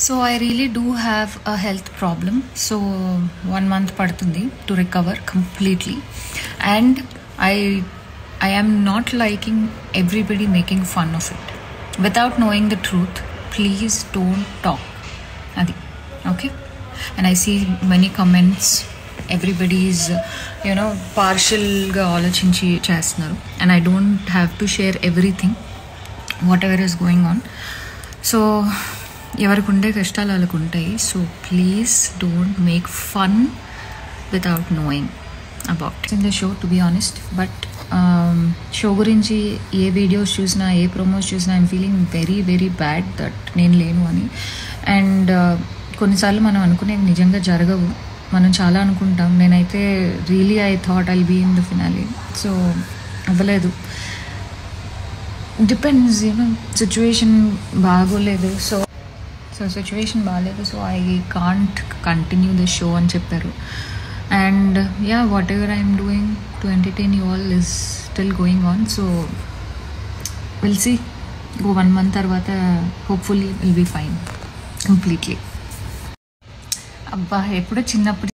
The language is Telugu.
so I really do have a health problem so one month పడుతుంది to recover completely and I I am not liking everybody making fun of it without knowing the truth please don't talk అది okay and I see many comments everybody is you know పార్షల్గా ఆలోచించి చేస్తున్నారు and I don't have to share everything whatever is going on so ఎవరికి ఉండే కష్టాలు వాళ్ళకు ఉంటాయి so please don't make fun without knowing about in the show to be honest but show గురించి ఏ వీడియోస్ చూసినా ఏ ప్రోమోస్ చూసినా I'm feeling very very bad that నేను లేను అని అండ్ కొన్నిసార్లు మనం అనుకునేవి నిజంగా జరగవు మనం చాలా అనుకుంటాం నేనైతే really I thought I'll be in the finale so అవ్వలేదు డిపెండ్స్ యూనో సిచ్యువేషన్ బాగోలేదు సో సో సిచ్యువేషన్ బాగాలేదు so I can't continue the show అని చెప్పారు and yeah whatever I'm doing to entertain you all is still going on so will see go one month తర్వాత hopefully will be fine completely అబ్బా ఎప్పుడో చిన్నప్పుడు